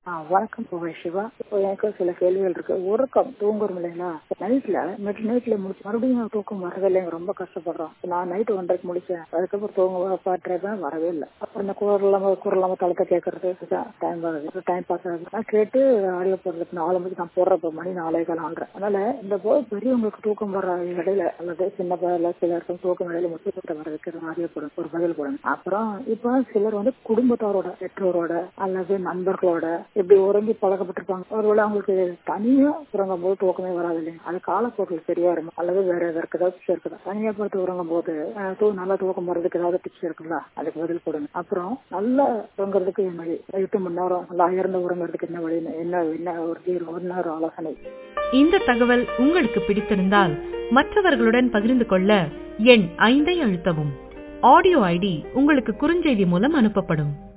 ஆ வணக்கம் புகழ் சிவா இப்போ எனக்கு சில கேள்விகள் இருக்கு உறக்கம் தூங்குறோம் இல்லைங்களா நைட்ல மிட் நைட்ல முடிச்சு மறுபடியும் தூக்கம் வரவே எனக்கு ரொம்ப கஷ்டப்படுறோம் நான் நைட்டு ஒன்றரைக்கு முடிச்சேன் அதுக்கப்புறம் தூங்க பாட்டுறேன் வரவே இல்லை அப்புறம் இந்த குரல் இல்லாம குரல் இல்லாம தளத்தை கேட்கறது டைம் ஆகுது டைம் பாஸ் ஆகுது நான் கேட்டு ஆடியோ போடுறது நாலு மணிக்கு நான் போடுறப்ப மணி நாலே கால் ஆன்றேன் அதனால இந்த போது பெரியவங்களுக்கு தூக்கம் வர இடையில அல்லது சின்ன பயில சிலருக்கும் தூக்கம் இடையில முக்கியத்துவத்தை வர வைக்கிறது ஆடியோ போடும் ஒரு பதில் போடுங்க அப்புறம் இப்போ சிலர் வந்து குடும்பத்தாரோட பெற்றோரோட அல்லது நண்பர்களோட இப்படி உறங்கி பழக்கப்பட்டிருப்பாங்க ஒருவேளை அவங்களுக்கு தனியா உறங்கும் போது தூக்கமே வராது இல்லைங்க அது காலப்போக்கில் சரியா வரும் அல்லது வேற ஏதாவது ஏதாவது டிப்ஸ் இருக்குதா தனியா படுத்து உறங்கும் போது அஹ், தூ நல்லா தூக்கம் வர்றதுக்கு ஏதாவது டிப்ஸ் இருக்குல்ல அதுக்கு பதில் கொடுங்க அப்புறம் நல்லா உறங்குறதுக்கு என்ன வழி எட்டு மணி நேரம் நல்லா அயர்ந்து உறங்குறதுக்கு என்ன வழி என்ன என்ன ஒரு தீர்வு என்ன ஒரு ஆலோசனை இந்த தகவல் உங்களுக்கு பிடித்திருந்தால் மற்றவர்களுடன் பகிர்ந்து கொள்ள எண் ஐந்தை அழுத்தவும் ஆடியோ ஐடி உங்களுக்கு குறுஞ்செய்தி மூலம் அனுப்பப்படும்